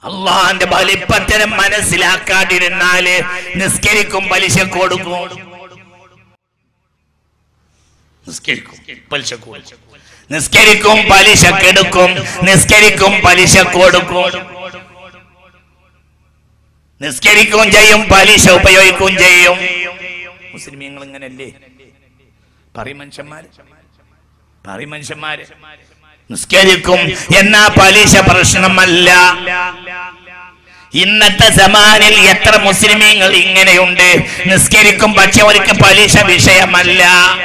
അള്ളാന്റെ വലിപ്പത്തരം മനസ്സിലാക്കാതിരുന്നാല് നിസ്കരിക്കും പലിശ കൊടുക്കും നിസ്കരിക്കും പലിശ കൊടുക്കും നിസ്കരിക്കും പലിശ കെടുക്കും നിസ്കരിക്കും പലിശ കൊടുക്കും നിസ്കരിക്കുകയും ചെയ്യും പലിശ ഉപയോഗിക്കുകയും ചെയ്യും മുസ്ലിമീങ്ങൾ ഇങ്ങനല്ലേ പറയും മനുഷ്യന്മാര് പറയും മനുഷ്യന്മാര് നിസ്കരിക്കും എന്നാ പലിശ പ്രശ്നമല്ല ഇന്നത്തെ സമാനിൽ എത്ര മുസ്ലിമീങ്ങൾ ഇങ്ങനെയുണ്ട് നിസ്കരിക്കും പക്ഷെ അവർക്ക് പലിശ വിഷയമല്ല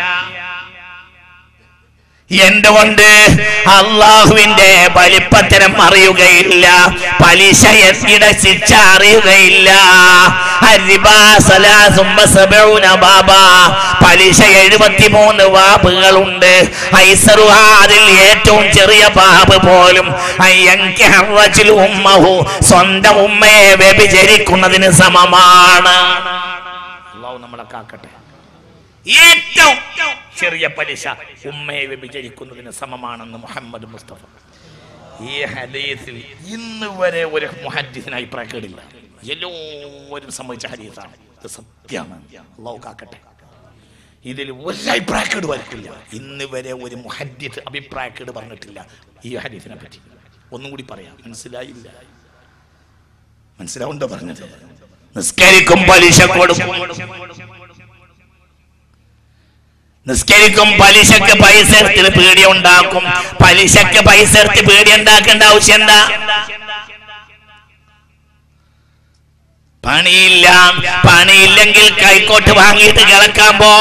എന്തുകൊണ്ട് അള്ളാഹുവിന്റെ വലിപ്പത്തരം അറിയുകയില്ല പലിശ എത്തിയുടെ ശിക്ഷ അറിയുകയില്ല അരിബാ സലാസും വസബഊന ബാബാ. പലിശ എഴുപത്തിമൂന്ന് വാബുകളുണ്ട് ഐസറുഹ അതിൽ ഏറ്റവും ചെറിയ ബാബ് പോലും അയ്യങ്കിഹ റജുലു ഉമ്മഹു സ്വന്തം ഉമ്മയെ വ്യഭിചരിക്കുന്നതിന് സമമാണ് അള്ളാഹു നമ്മളെ കാക്കട്ടെ ഏറ്റവും ചെറിയ പലിശ ഉമ്മയെ വ്യഭിചരിക്കുന്നതിന് സമമാണെന്ന് മുഹമ്മദ് മുസ്തഫ ഈ ഹദീസിൽ ഇന്ന് വരെ ഒരു മുഹദ്ദിസിന് അഭിപ്രായക്കേടില്ല എല്ലാവരും സംഭവിച്ച ഹദീസാണ് ഇത് സത്യമാണ് അള്ളാഹു കാക്കട്ടെ ഇതിൽ ഒരു അഭിപ്രായക്കേട് വരത്തില്ല ഇന്ന് വരെ ഒരു മുഹദ്ദിസ് അഭിപ്രായക്കേട് പറഞ്ഞിട്ടില്ല ഈ ഹദീസിനെ പറ്റി ഒന്നും കൂടി പറയാം മനസ്സിലായില്ല മനസ്സിലാവുണ്ടോ പറഞ്ഞത് നിസ്കരിക്കും പലിശ കൊടുക്കും നിസ്കരിക്കും പലിശക്ക് പൈസ എടുത്ത് പീടിയ ഉണ്ടാക്കും പലിശക്ക് പൈസ എടുത്ത് പീടിയ ഉണ്ടാക്കേണ്ട ആവശ്യം എന്താ പണിയില്ല പണിയില്ലെങ്കിൽ കൈക്കോട്ട് വാങ്ങിയിട്ട് കിളക്കാൻ പോ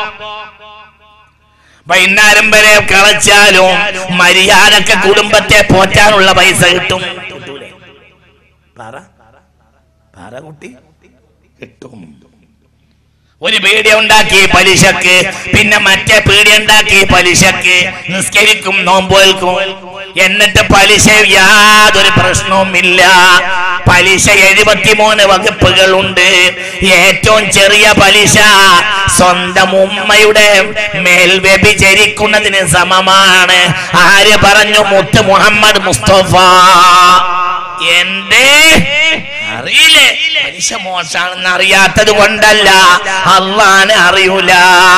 വൈകുന്നേരം വരെ കളച്ചാലും മര്യാദക്ക് കുടുംബത്തെ പോറ്റാനുള്ള പൈസ കിട്ടും കിട്ടൂലേ പറ പറ കുട്ടി കിട്ടും ഒരു പീടിയ ഉണ്ടാക്കി പലിശക്ക് പിന്നെ മറ്റേ പീടിയ ഉണ്ടാക്കി പലിശക്ക് നിസ്കരിക്കും നോമ്പോൽക്കും എന്നിട്ട് പലിശ യാതൊരു പ്രശ്നവുമില്ല പലിശ എഴുപത്തിമൂന്ന് വകുപ്പുകളുണ്ട് ഏറ്റവും ചെറിയ പലിശ സ്വന്തം ഉമ്മയുടെ മേൽ വ്യഭിചരിക്കുന്നതിന് സമമാണ് ആര് പറഞ്ഞു മുത്ത് മുഹമ്മദ് മുസ്തഫ എന്തേ അറിയില്ലേ പലിശ മോശാണെന്ന് അറിയാത്തത് കൊണ്ടല്ല അള്ളാനെ അറിയൂല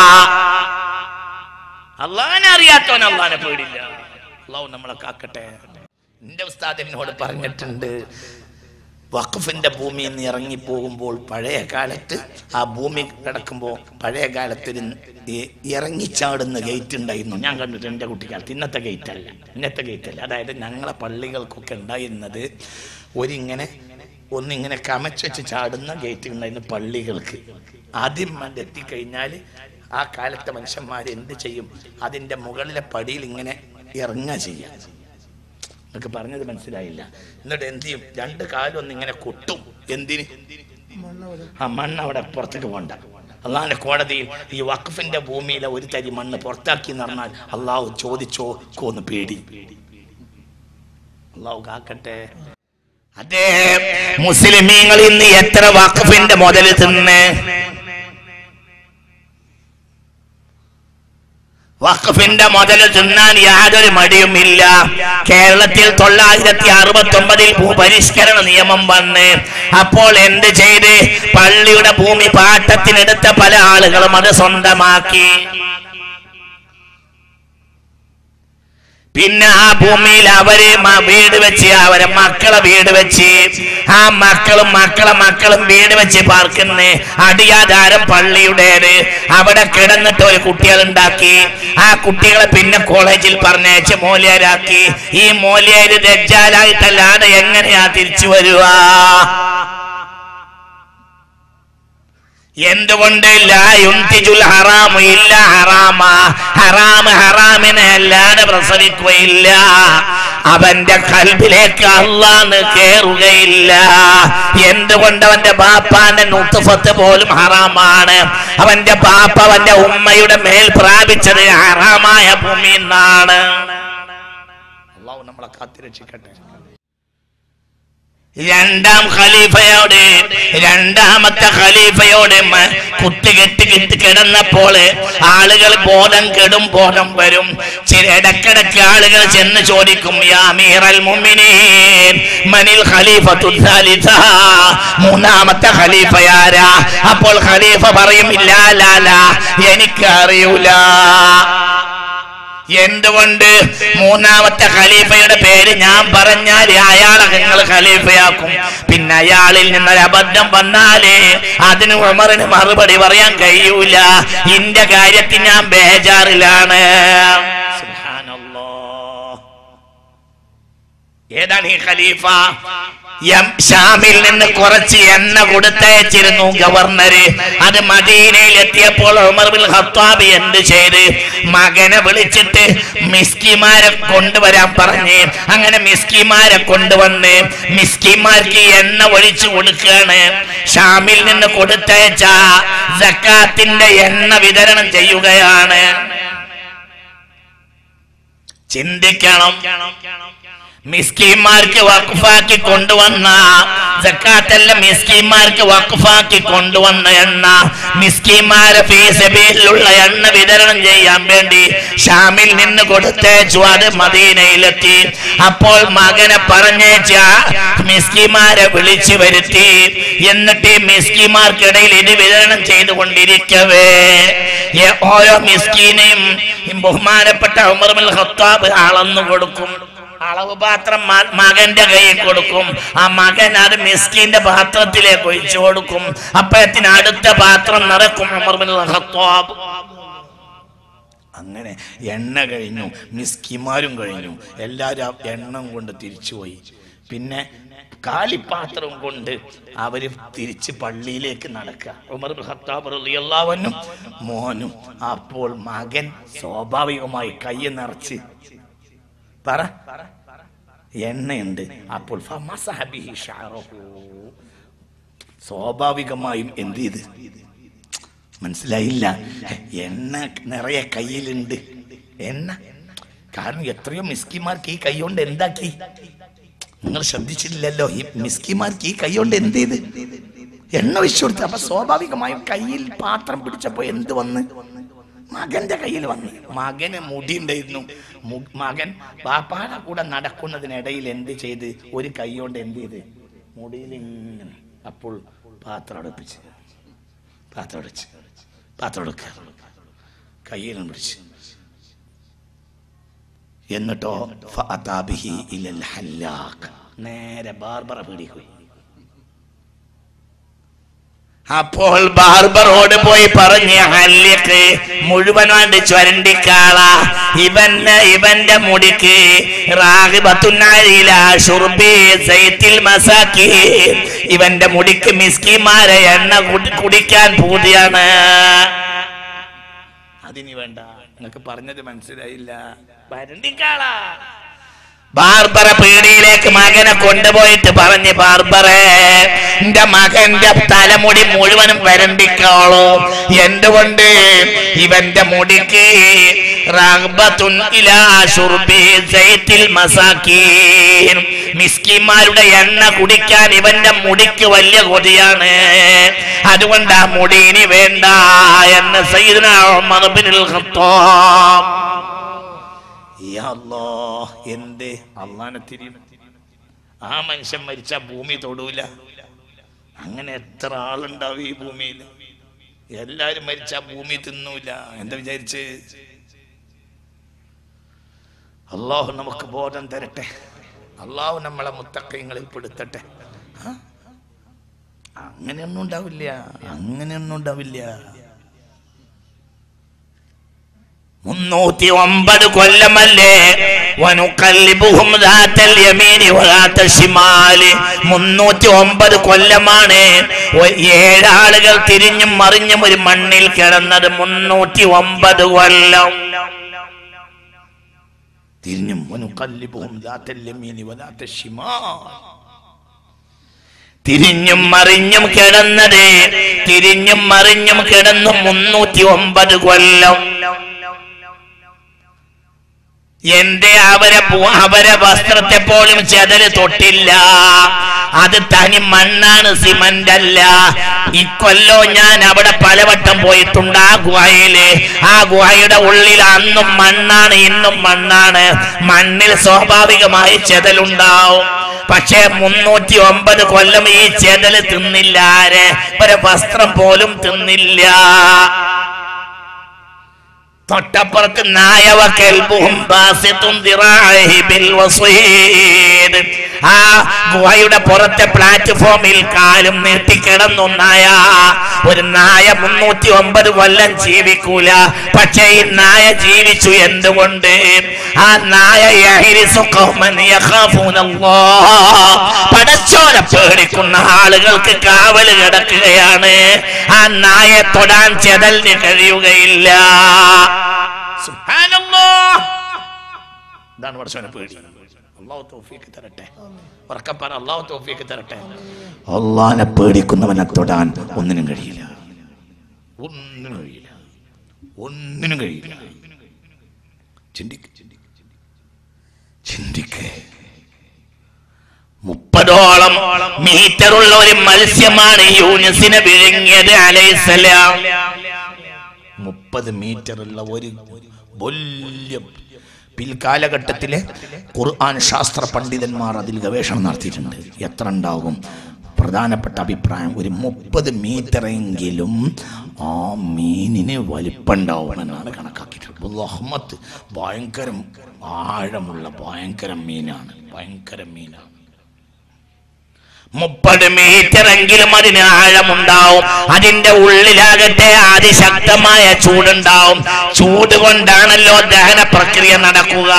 അള്ളാനെ അറിയാത്തവൻ അള്ളാനെ പേടില്ല അള്ളാഹു നമ്മളെ കാക്കട്ടെ എന്റെ ഉസ്താദ് എന്നോട് പറഞ്ഞിട്ടുണ്ട് വഖഫിന്റെ ഭൂമിയിൽ നിന്ന് ഇറങ്ങി പോകുമ്പോൾ പഴയ കാലത്ത് ആ ഭൂമി കിടക്കുമ്പോൾ പഴയ കാലത്ത് ഒരു ഈ ഇറങ്ങിച്ചാടുന്ന ഗേറ്റ് ഉണ്ടായിരുന്നു ഞാൻ കണ്ടിട്ട് എൻ്റെ കുട്ടിക്കാലത്ത് ഇന്നത്തെ ഗേറ്റ് അല്ല ഇന്നത്തെ ഗേറ്റ് അല്ല അതായത് ഞങ്ങളെ പള്ളികൾക്കൊക്കെ ഉണ്ടായിരുന്നത് ഒരിങ്ങനെ ഒന്നിങ്ങനെ കമച്ച് വെച്ച് ചാടുന്ന ഗേറ്റ് ഉണ്ടായിരുന്നു പള്ളികൾക്ക് ആദ്യം അത് എത്തിക്കഴിഞ്ഞാൽ ആ കാലത്തെ മനുഷ്യന്മാർ എന്ത് ചെയ്യും അതിൻ്റെ മുകളിലെ പടിയിൽ ഇങ്ങനെ ഇറങ്ങുക ചെയ്യാം എന്നൊക്കെ പറഞ്ഞത് മനസ്സിലായില്ല എന്നിട്ട് എന്ത് ചെയ്യും രണ്ട് കാലം ഒന്ന് ഇങ്ങനെ കൊട്ടും എന്തിന് ആ മണ്ണ് അവിടെ പുറത്തേക്ക് പോണ്ട അള്ളാഹിന്റെ കോടതിയിൽ ഈ വഖഫിന്റെ ഭൂമിയിലെ ഒരു തരി മണ്ണ് പുറത്താക്കി എന്ന് പറഞ്ഞാൽ അള്ളാഹു ചോദിച്ചോ കോന്ന് പേടി അള്ളാഹു കാക്കട്ടെ അതേ മുസ്ലിമീങ്ങൾ ഇന്ന് എത്ര വഖഫിന്റെ മുതൽ തിന്ന് വഖഫിന്റെ മുതൽ തിന്നാൻ യാതൊരു മടിയുമില്ല കേരളത്തിൽ തൊള്ളായിരത്തി അറുപത്തി ഒമ്പതിൽ ഭൂപരിഷ്കരണ നിയമം വന്ന് അപ്പോൾ എന്ത് ചെയ്ത് പള്ളിയുടെ ഭൂമി പാട്ടത്തിനെടുത്ത പല ആളുകളും അത് സ്വന്തമാക്കി പിന്നെ ആ ഭൂമിയിൽ അവര് മ- വീട് വെച്ച് അവരെ മക്കളെ വീട് വെച്ച് ആ മക്കളും മക്കളെ മക്കളും വീട് വെച്ച് പാർക്കുന്ന അടിയാധാരം പള്ളിയുടേത് അവിടെ കിടന്നിട്ട് ഒരു കുട്ടികൾ ഉണ്ടാക്കി ആ കുട്ടികളെ പിന്നെ കോളേജിൽ പറഞ്ഞയച്ച് മൂല്യരാക്കി ഈ മൂല്യര് ദജ്ജാലായിട്ടല്ലാതെ എങ്ങനെയാ തിരിച്ചു വരുക എന്തുകൊണ്ട് ലാ യുൻതിജുൽ ഹറാമു ഇല്ല ഹറാമ ഹറാമ് ഹറാമിനെ അല്ലാതെ പ്രസവിക്കുകയില്ല അവന്റെ കൽബിലേക്ക് അള്ളാന്ന് കേറുകയില്ല എന്തുകൊണ്ട് അവന്റെ ബാപ്പാന്റെ നുത്തുഫത്ത് പോലും ഹറാമാണ് അവന്റെ ബാപ്പ അവന്റെ ഉമ്മയുടെ മേൽ പ്രാപിച്ചത് ഹറാമായ ഭൂമി എന്നാണ് അള്ളാഹു നമ്മളെ കാത്തിരക്ഷിക്കട്ടെ രണ്ടാം ഖലീഫയോട് രണ്ടാമത്തെ ഖലീഫയോട് മ- കുത്തുകെട്ട് കെട്ടി കിടന്നപ്പോൾ ആളുകൾ ബോധം കെടും ബോധം വരും ചില ഇടക്കിടക്ക് ആളുകൾ ചെന്ന് ചോദിക്കും യാ അമീറൽ മുഅ്മിനീൻ മനിൽ ഖലീഫത്തു സാലിസ മൂന്നാമത്തെ ഖലീഫയാരാ അപ്പോൾ ഖലീഫ പറയും ഇല്ല ലാ ലാ എനിക്ക് അറിയൂല എന്തുകൊണ്ട് മൂന്നാമത്തെ ഖലീഫയുടെ പേര് ഞാൻ പറഞ്ഞാൽ അയാളെ നിങ്ങൾ ഖലീഫയാക്കും പിന്നെ അയാളിൽ നിന്നൊരു അബദ്ധം വന്നാലേ അതിന് ഉമറിന് മറുപടി പറയാൻ കഴിയൂല ഇന്റെ കാര്യത്തിൽ ഞാൻ ബേജാറിലാണ് സുബ്ഹാനല്ലാഹ്. ഏതാണ് ഈ ഖലീഫ യം ഷാമിൽ നിന്ന് കുറച്ച് എണ്ണ കൊടുത്തയച്ചിരുന്നു ഗവർണര് അത് മദീനയിൽ എത്തിയപ്പോൾ ഉമർ ബിൻ ഖത്താബ് എന്ത് ചെയ്ത് മകനെ വിളിച്ചിട്ട് മിസ്കിമാരെ കൊണ്ടുവരാൻ പറഞ്ഞ് അങ്ങനെ മിസ്കിമാരെ കൊണ്ടുവന്ന് മിസ്കിമാർക്ക് എണ്ണ ഒഴിച്ചു കൊടുക്കുകയാണ് ഷാമിൽ നിന്ന് കൊടുത്തയച്ച സക്കാത്തിന്റെ എണ്ണ വിതരണം ചെയ്യുകയാണ് ചിന്തിക്കണം മിസ്കിന്മാർക്ക് വഖഫാക്കി കൊണ്ടുവന്ന സക്കാത്തല്ല മിസ്കിന്മാർക്ക് വഖഫാക്കി കൊണ്ടുവന്ന എണ്ണ മിസ്കിന്മാരെ ഫീസബിലുള്ള എണ്ണ വിതരണം ചെയ്യാൻ വേണ്ടി ഷാമിൽ നിന്ന് കൊടുത്തേച്ചു അത് മദീനയിലെത്തി അപ്പോൾ മകനെ പറഞ്ഞേച്ച മിസ്കിമാരെ വിളിച്ചു വരുത്തി എന്നിട്ട് ഈ മിസ്കിമാർക്കിടയിൽ ഇത് വിതരണം ചെയ്തുകൊണ്ടിരിക്കവേ ഏ- ഓരോ മിസ്കീനെയും ഈ ബഹുമാനപ്പെട്ട ഉമർ ബിൻ ഖത്താബ് അളന്നു കൊടുക്കും അളവ് പാത്രം മ- മകന്റെ കയ്യിൽ കൊടുക്കും ആ മകൻ അത് മിസ്കിന്റെ പാത്രത്തിലേക്ക് ഒഴിച്ചു കൊടുക്കും അപ്പഴത്തിന് അടുത്ത പാത്രം നിറക്കും ഉമർ ബിൻ ഖത്താബ് അങ്ങനെ എണ്ണ കഴിഞ്ഞു മിസ്കിമാരും കഴിഞ്ഞു എല്ലാവരും ആ എണ്ണം കൊണ്ട് തിരിച്ചുപോയി പിന്നെ കാലിപ്പാത്രം കൊണ്ട് അവര് തിരിച്ച് പള്ളിയിലേക്ക് നടക്കുക ഉമർ ബിൻ ഖത്താബ് റളിയല്ലാഹുവിനും മോനും അപ്പോൾ മകൻ സ്വാഭാവികമായി കൈ നിറച്ച് പറ എണ്ണയുണ്ട് അപ്പോൾ ഫമസഹ ബിഹി ശഅറഹു. സ്വാഭാവികമായും എന്ത് ചെയ്ത് മനസ്സിലായില്ല എണ്ണ നിറയെ കയ്യിലുണ്ട് എണ്ണ കാരണം എത്രയോ മിസ്കിമാർക്ക് ഈ കൈ കൊണ്ട് എന്താക്കി നിങ്ങൾ ശ്രദ്ധിച്ചില്ലല്ലോ ഈ മിസ്കിമാർക്ക് ഈ കൈ കൊണ്ട് എന്ത് ചെയ്ത് എണ്ണ വെച്ചു കൊടുത്തു അപ്പൊ സ്വാഭാവികമായും കയ്യിൽ പാത്രം പിടിച്ചപ്പോ എന്ത് വന്ന് മകന്റെ കയ്യിൽ വന്നു മകന് മുടി ഉണ്ടായിരുന്നു മു- മകൻ പാപ്പാടെ കൂടെ നടക്കുന്നതിനിടയിൽ എന്ത് ചെയ്ത് ഒരു കൈ കൊണ്ട് എന്ത് ചെയ്ത് മുടിയിൽ ഇങ്ങനെ അപ്പോൾ പാത്രം അടുപ്പിച്ച് പാത്രം അടച്ച് പാത്രം എടുക്കുക കയ്യിലും പിടിച്ച് എന്നിട്ടോ ഫഅതാബിഹി ഇലൽ ഹല്ലാഖ് നേരെ ബാർബറ പീടിക്ക് പോയി അപ്പോൾ ബാർബറോട് പോയി പറഞ്ഞ് ഹല്യക്ക് മുഴുവനാണ്ട് ചുരണ്ടിക്കാള ഇവന് ഇവന്റെ മുടിക്ക് റാഹിബത്തുന്നാരില ഷുർബി സൈത്തിൽ മസാക്കി ഇവന്റെ മുടിക്ക് മിസ്കിമാരെ എണ്ണ കുടി- കുടിക്കാൻ പൂതിയാണ് അതിനി വേണ്ട നിങ്ങൾക്ക് പറഞ്ഞത് മനസ്സിലായില്ല വരണ്ടിക്കാള ബാർബറ പീടിയിലേക്ക് മകനെ കൊണ്ടുപോയിട്ട് പറഞ്ഞ് ബാർബറെ എന്റെ മകന്റെ തലമുടി മുഴുവനും വരണ്ടിക്കോളൂ എന്തുകൊണ്ട് ഇവന്റെ മുടിക്ക് റഗ്ബത്തുൻ ഇലാ ശുർബി സൈത്തിൽ മസാക്കീൻ മിസ്കിന്മാരുടെ എണ്ണ കുടിക്കാൻ ഇവന്റെ മുടിക്ക് വലിയ കൊതിയാണ് അതുകൊണ്ട് ആ മുടി ഇനി വേണ്ട എന്ന് സയ്യിദ്ന ഉമർ ബിനുൽ ഖത്താബ് യാ അല്ലാ, എന്തേ അള്ളാനെ തിരിയും ആ മനുഷ്യൻ മരിച്ച ഭൂമി തൊടൂല അങ്ങനെ എത്ര ആളുണ്ടാവും ഈ ഭൂമിയിൽ എല്ലാരും മരിച്ച ഭൂമി തിന്നൂല എന്താ വിചാരിച്ച് അള്ളാഹു നമുക്ക് ബോധം തരട്ടെ അള്ളാഹു നമ്മളെ മുത്തക്കയങ്ങളിൽ പെടുത്തട്ടെ ആ? അങ്ങനെയൊന്നും ഉണ്ടാവില്ല അങ്ങനെയൊന്നും ഉണ്ടാവില്ല മുന്നൂറ്റി ഒമ്പത് കൊല്ലമല്ലേ വനുക്കല്ലിബുഹും ദാത്തൽ യമീനി വദാത്തൽ ശിമാലി മുന്നൂറ്റി ഒമ്പത് കൊല്ലമാണ് ഒ- ഏഴാളുകൾ തിരിഞ്ഞും മറിഞ്ഞും ഒരു മണ്ണിൽ കിടന്നത് മുന്നൂറ്റി ഒമ്പത് കൊല്ലം തിരിഞ്ഞും വനുക്കല്ലിബുഹും ദാത്തൽ യമീനി വദാത്തൽ ശിമാൽ തിരിഞ്ഞും മറിഞ്ഞും കിടന്നത് തിരിഞ്ഞും മറിഞ്ഞും കിടന്നു മുന്നൂറ്റി ഒമ്പത് കൊല്ലം എന്റെ അവരെ പു- അവരെ വസ്ത്രത്തെ പോലും ചെതല് തൊട്ടില്ല അത് തനി മണ്ണാണ് സിമന്റ് അല്ല ഇക്കൊല്ലോ ഞാൻ അവിടെ പലവട്ടം പോയിട്ടുണ്ട് ആ ഗുഹയില് ആ ഗുഹയുടെ ഉള്ളിൽ അന്നും മണ്ണാണ് ഇന്നും മണ്ണാണ് മണ്ണിൽ സ്വാഭാവികമായി ചെതലുണ്ടാവും പക്ഷേ മുന്നൂറ്റി ഒമ്പത് കൊല്ലം ഈ ചെതല് തിന്നില്ല ആര് ഒരു വസ്ത്രം പോലും തിന്നില്ല തൊട്ടപ്പുറത്ത് നായവ കെൽബുഹും ബാസിത്തും ദിറാഇഹി ബിൽ വസീദ് ആ ഗുഹയുടെ പുറത്തെ പ്ലാറ്റ്ഫോമിൽ കാലും നീട്ടിക്കിടന്നു നായ ഒരു നായ മുന്നൂറ്റി ഒമ്പത് കൊല്ലം ജീവിക്കൂല പക്ഷേ ഈ നായ ജീവിച്ചു എന്തുകൊണ്ട് ആ നായ യഹ്രിസു ഖൗമൻ യഖാഫൂനല്ലാഹ്. പടച്ചോനെ പേടിക്കുന്ന ആളുകൾക്ക് കാവല് കിടക്കുകയാണ് ആ നായെ തൊടാൻ ചെതലിന് കഴിയുകയില്ല സുബ്ഹാനല്ലാഹ്. ഇതാണ് പടച്ചോനെ പേടി അള്ളാഹു തൗഫീഖ് തരട്ടെ ഉറക്കപ്പാറ അള്ളാഹു തൗഫീഖ് തരട്ടെ അള്ളാഹിനെ പേടിക്കുന്നവനെ തൊടാൻ ഒന്നിനും കഴിയില്ല ഒന്നിനും കഴിയില്ല ഒന്നിനും കഴിയില്ല ചിന്തിക്ക് ചിന്തിക്ക് മുപ്പതോളം മീറ്ററുള്ള ഒരു മത്സ്യമാണ് യൂനിസിനെ വിഴുങ്ങിയത് അലൈസലാം മുപ്പത് മീറ്ററുള്ള ഒരു വലിയ പിൽക്കാലഘട്ടത്തിലെ ഖുർആൻ ശാസ്ത്ര പണ്ഡിതന്മാർ അതിൽ ഗവേഷണം നടത്തിയിട്ടുണ്ട് എത്ര ഉണ്ടാകും പ്രധാനപ്പെട്ട അഭിപ്രായം ഒരു മുപ്പത് മീറ്ററെങ്കിലും ആ മീനിന് വലിപ്പമുണ്ടാവുമെന്നാണ് കണക്കാക്കിയിട്ടുള്ളത് റഹ്മത്ത് ഭയങ്കര ആഴമുള്ള ഭയങ്കര മീനാണ് ഭയങ്കര മീനാണ് മുപ്പത് മീറ്റർ എങ്കിലും അതിന് ആഴമുണ്ടാവും അതിന്റെ ഉള്ളിലാകട്ടെ അതിശക്തമായ ചൂടുണ്ടാവും ചൂട് കൊണ്ടാണല്ലോ ദഹന പ്രക്രിയ നടക്കുക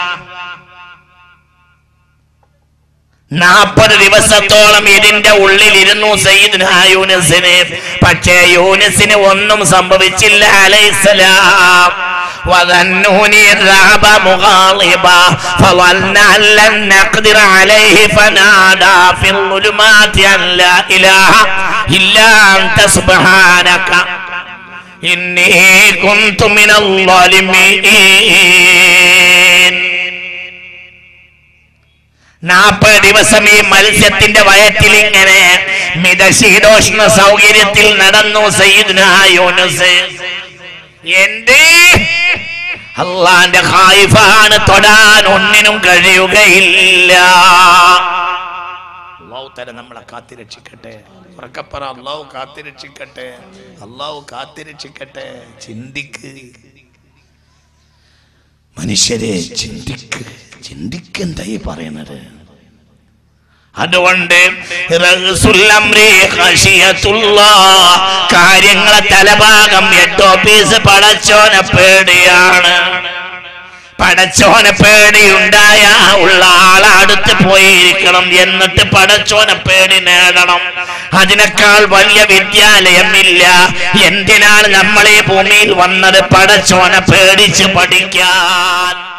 നാൽപ്പത് ദിവസത്തോളം ഇതിന്റെ ഉള്ളിൽ ഇരുന്നു സയ്യിദ്ന യൂനിസിന് പക്ഷേ യൂനിസിന് ഒന്നും സംഭവിച്ചില്ല അലൈസലാം وظنوني ذهب مغاضبا فظن أن لن نقدر عليه فنادى في الظلمات أن لا إله إلا أنت سبحانك إني كنت من الظالمين നാൽപ്പത് ദിവസം ഈ മത്സ്യത്തിന്റെ വയറ്റിൽ ഇങ്ങനെ മിതശീതോഷ്ണ സൗകര്യത്തിൽ നടന്നു സയ്യിദ്ന യൂനുസ് എന്തേ അള്ളാന്റെ ഖായിഫാണ് തൊടാൻ ഒന്നിനും കഴിയുകയില്ല അള്ളാഹു തല നമ്മളെ കാത്തിരക്ഷിക്കട്ടെ ഉറക്കപ്പറ അള്ളാഹു കാത്തിരക്ഷിക്കട്ടെ അള്ളാഹു കാത്തിരക്ഷിക്കട്ടെ ചിന്തിക്ക് മനുഷ്യരെ ചിന്തിക്ക് ചിന്തിക്കെന്തായി പറയുന്നത് അതുകൊണ്ട് റഗ്സുൽ അംരി ഖശിയത്തുല്ലാഹ്. കാര്യങ്ങളെ തലഭാഗം എട്ടോ പീസ് പടച്ചോനെ പേടിയാണ് പടച്ചോനെ പേടിയുണ്ടായ ഉള്ള ആളെ അടുത്ത് പോയിരിക്കണം എന്നിട്ട് പടച്ചോനെ പേടി നേടണം അതിനേക്കാൾ വലിയ വിദ്യാലയമില്ല എന്തിനാണ് നമ്മൾ ഈ ഭൂമിയിൽ വന്നത് പടച്ചോനെ പേടിച്ച് പഠിക്കാൻ